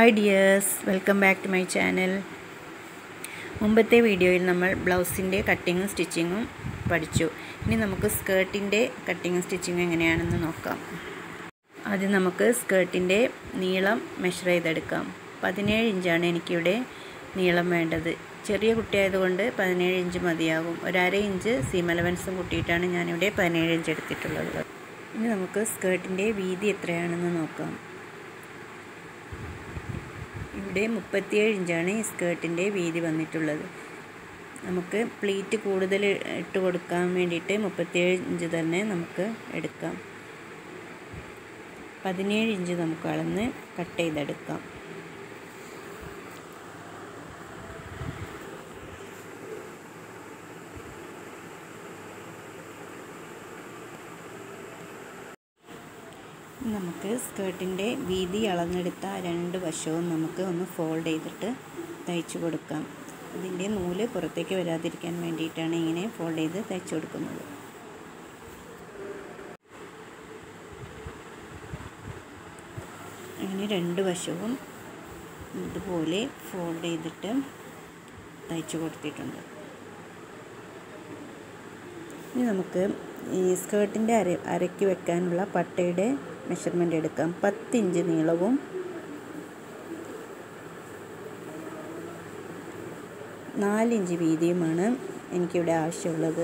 hi dears welcome back to my channel മുമ്പത്തെ വീഡിയോയിൽ നമ്മൾ ബ്ലൗസിൻ്റെ കട്ടിങ്ങും സ്റ്റിച്ചിങ്ങും പഠിച്ചു ഇനി നമുക്ക് സ്കേർട്ടിൻ്റെ കട്ടിങ്ങും സ്റ്റിച്ചിങ്ങും എങ്ങനെയാണെന്ന് നോക്കാം ആദ്യം നമുക്ക് സ്കേർട്ടിൻ്റെ നീളം മെഷർ ചെയ്തെടുക്കാം പതിനേഴ് ഇഞ്ചാണ് എനിക്കിവിടെ നീളം വേണ്ടത് ചെറിയ കുട്ടിയായതുകൊണ്ട് പതിനേഴ് ഇഞ്ച് മതിയാകും ഒരര ഇഞ്ച് സീം അലവൻസും കൂട്ടിയിട്ടാണ് ഞാനിവിടെ പതിനേഴ് ഇഞ്ച് എടുത്തിട്ടുള്ളത് ഇനി നമുക്ക് സ്കേർട്ടിൻ്റെ വീതി എത്രയാണെന്ന് നോക്കാം ഇവിടെ മുപ്പത്തിയേഴ് ഇഞ്ചാണ് ഈ സ്കേർട്ടിൻ്റെ വീതി വന്നിട്ടുള്ളത് നമുക്ക് പ്ലീറ്റ് കൂടുതൽ ഇട്ട് കൊടുക്കാൻ വേണ്ടിയിട്ട് മുപ്പത്തിയേഴ് ഇഞ്ച് തന്നെ നമുക്ക് എടുക്കാം പതിനേഴ് ഇഞ്ച് നമുക്ക് അളന്ന് കട്ട് ചെയ്തെടുക്കാം നമുക്ക് സ്കേർട്ടിൻ്റെ വീതി അളന്നെടുത്ത രണ്ട് വശവും നമുക്ക് ഒന്ന് ഫോൾഡ് ചെയ്തിട്ട് തയ്ച്ചു കൊടുക്കാം ഇതിൻ്റെ നൂല് പുറത്തേക്ക് വരാതിരിക്കാൻ വേണ്ടിയിട്ടാണ് ഇങ്ങനെ ഫോൾഡ് ചെയ്ത് തയ്ച്ചു കൊടുക്കുന്നത് അങ്ങനെ രണ്ട് വശവും ഇതുപോലെ ഫോൾഡ് ചെയ്തിട്ട് തയ്ച്ചു കൊടുത്തിട്ടുണ്ട് ഇനി നമുക്ക് ഈ സ്കേർട്ടിൻ്റെ അര അരയ്ക്ക് വെക്കാനുള്ള പട്ടയുടെ മെഷർമെൻ്റ് എടുക്കാം പത്തിഞ്ച് നീളവും നാലിഞ്ച് വീതിയുമാണ് എനിക്കിവിടെ ആവശ്യമുള്ളത്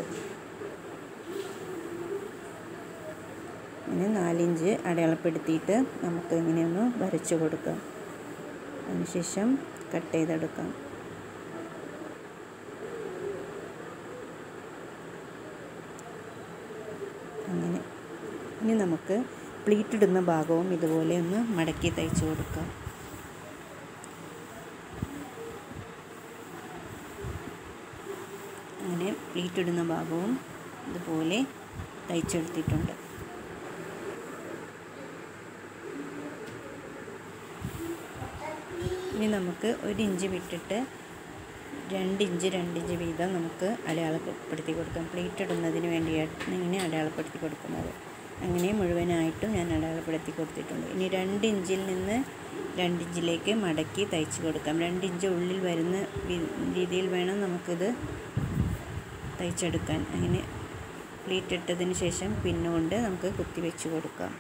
ഇങ്ങനെ നാലിഞ്ച് അടയാളപ്പെടുത്തിയിട്ട് നമുക്ക് ഇങ്ങനെയൊന്ന് വരച്ചു കൊടുക്കാം അതിനുശേഷം കട്ട് ചെയ്തെടുക്കാം അങ്ങനെ ഇനി നമുക്ക് പ്ലീറ്റ് ഇടുന്ന ഭാഗവും ഇതുപോലെ ഒന്ന് മടക്കി തയ്ച്ചു കൊടുക്കാം അങ്ങനെ പ്ലീറ്റ് ഇടുന്ന ഭാഗവും ഇതുപോലെ തയ്ച്ചെടുത്തിട്ടുണ്ട് ഇനി നമുക്ക് ഒരു ഇഞ്ച് വിട്ടിട്ട് രണ്ട് ഇഞ്ച് രണ്ട് ഇഞ്ച് വീതം നമുക്ക് അടയാളപ്പെടുത്തി കൊടുക്കാം പ്ലേറ്റ് ഇടുന്നതിന് വേണ്ടിയാണ് ഇങ്ങനെ അടയാളപ്പെടുത്തി കൊടുക്കുന്നത് അങ്ങനെ മുഴുവനായിട്ടും ഞാൻ അടയാളപ്പെടുത്തി കൊടുത്തിട്ടുണ്ട് ഇനി രണ്ട് ഇഞ്ചിൽ നിന്ന് രണ്ട് ഇഞ്ചിലേക്ക് മടക്കി തയ്ച്ച് കൊടുക്കാം രണ്ട് ഇഞ്ച് ഉള്ളിൽ വരുന്ന രീതിയിൽ വേണം നമുക്കിത് തയ്ച്ചെടുക്കാൻ അങ്ങനെ പ്ലീറ്റ് ഇട്ടതിന് ശേഷം പിന്നുകൊണ്ട് നമുക്ക് കുത്തി വെച്ച് കൊടുക്കാം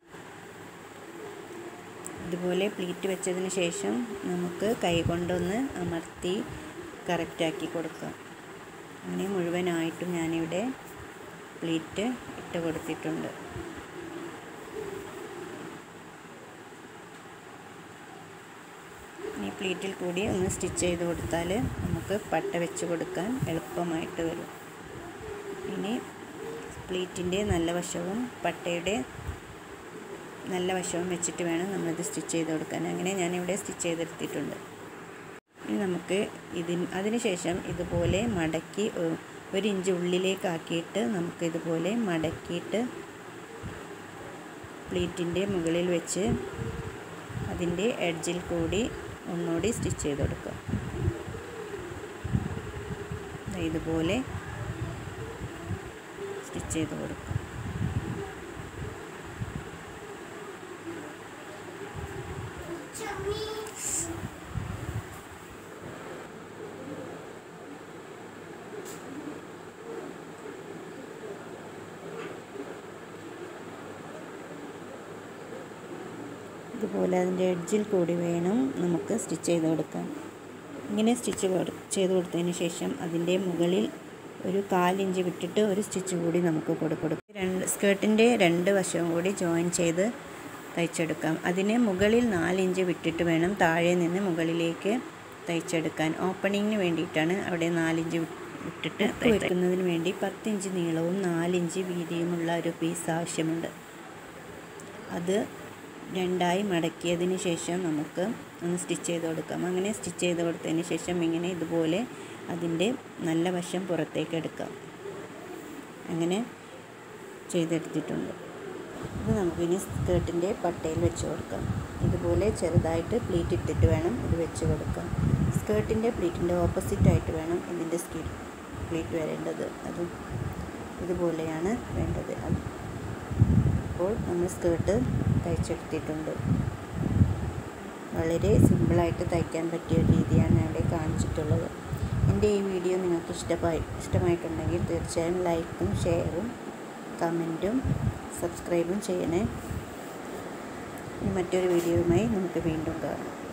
ഇതുപോലെ പ്ലീറ്റ് വെച്ചതിന് ശേഷം നമുക്ക് കൈ കൊണ്ടൊന്ന് അമർത്തി കറക്റ്റാക്കി കൊടുക്കാം അങ്ങനെ മുഴുവനായിട്ടും ഞാനിവിടെ പ്ലീറ്റ് ഇട്ട് കൊടുത്തിട്ടുണ്ട് ഈ പ്ലീറ്റിൽ കൂടി ഒന്ന് സ്റ്റിച്ച് ചെയ്ത് കൊടുത്താൽ നമുക്ക് പട്ട വെച്ച് കൊടുക്കാൻ എളുപ്പമായിട്ട് വരും ഇനി പ്ലീറ്റിൻ്റെ നല്ല വശവും പട്ടയുടെ നല്ല വശവും വെച്ചിട്ട് വേണം നമ്മളിത് സ്റ്റിച്ച് ചെയ്ത് കൊടുക്കാൻ അങ്ങനെ ഞാനിവിടെ സ്റ്റിച്ച് ചെയ്തെടുത്തിട്ടുണ്ട് ഇനി നമുക്ക് ഇതിന് അതിന് ശേഷം ഇതുപോലെ മടക്കി ഒരു ഇഞ്ച് ഉള്ളിലേക്കാക്കിയിട്ട് നമുക്ക് ഇതുപോലെ മടക്കിയിട്ട് പ്ലീറ്റിൻ്റെ മുകളിൽ വെച്ച് അതിൻ്റെ എഡ്ജിൽ കൂടി ഒന്നുകൂടി സ്റ്റിച്ച് ചെയ്ത് കൊടുക്കുക ഇതുപോലെ സ്റ്റിച്ച് ചെയ്ത് കൊടുക്കുക ഇതുപോലെ അതിൻ്റെ എഡ്ജിൽ കൂടി വേണം നമുക്ക് സ്റ്റിച്ച് ചെയ്ത് കൊടുക്കാൻ ഇങ്ങനെ സ്റ്റിച്ച് ചെയ്ത് കൊടുത്തതിന് ശേഷം അതിൻ്റെ മുകളിൽ ഒരു കാലിഞ്ച് വിട്ടിട്ട് ഒരു സ്റ്റിച്ച് കൂടി നമുക്ക് കൊടുക്കും രണ്ട് സ്കേർട്ടിൻ്റെ രണ്ട് വശവും കൂടി ജോയിൻ ചെയ്ത് തയ്ച്ചെടുക്കാം അതിന് മുകളിൽ നാലിഞ്ച് വിട്ടിട്ട് വേണം താഴെ നിന്ന് മുകളിലേക്ക് തയ്ച്ചെടുക്കാൻ ഓപ്പണിങ്ങിന് വേണ്ടിയിട്ടാണ് അവിടെ നാലിഞ്ച് വിട്ടിട്ട് വെക്കുന്നതിന് വേണ്ടി പത്തിഞ്ച് നീളവും നാലിഞ്ച് വീതിയുമുള്ള ഒരു പീസ് ആവശ്യമുണ്ട് അത് രണ്ടായി മടക്കിയതിന് ശേഷം നമുക്ക് ഒന്ന് സ്റ്റിച്ച് ചെയ്ത് കൊടുക്കാം അങ്ങനെ സ്റ്റിച്ച് ചെയ്ത് കൊടുത്തതിന് ശേഷം ഇങ്ങനെ ഇതുപോലെ അതിൻ്റെ നല്ല വശം പുറത്തേക്ക് എടുക്കാം അങ്ങനെ ചെയ്തെടുത്തിട്ടുണ്ട് ഇത് നമുക്കിനി സ്കേർട്ടിൻ്റെ പട്ടയിൽ വെച്ച് കൊടുക്കാം ഇതുപോലെ ചെറുതായിട്ട് പ്ലീറ്റ് ഇട്ടിട്ട് വേണം ഇത് വെച്ച് കൊടുക്കാം സ്കേർട്ടിൻ്റെ പ്ലീറ്റിൻ്റെ ഓപ്പോസിറ്റായിട്ട് വേണം ഇതിൻ്റെ സ്കീ പ്ലീറ്റ് വരേണ്ടത് അതും ഇതുപോലെയാണ് വേണ്ടത് അത് അപ്പോൾ നമ്മൾ സ്കേർട്ട് തയ്ച്ചെടുത്തിട്ടുണ്ട് വളരെ സിമ്പിളായിട്ട് തയ്ക്കാൻ പറ്റിയ ഒരു രീതിയാണ് ഞാൻ ഇവിടെ കാണിച്ചിട്ടുള്ളത് എൻ്റെ ഈ വീഡിയോ നിങ്ങൾക്ക് ഇഷ്ടമായി ഇഷ്ടമായിട്ടുണ്ടെങ്കിൽ തീർച്ചയായും ലൈക്കും ഷെയറും കമൻറ്റും സബ്സ്ക്രൈബും ചെയ്യണേ ഇനി മറ്റൊരു വീഡിയോയുമായി നമുക്ക് വീണ്ടും കാണാം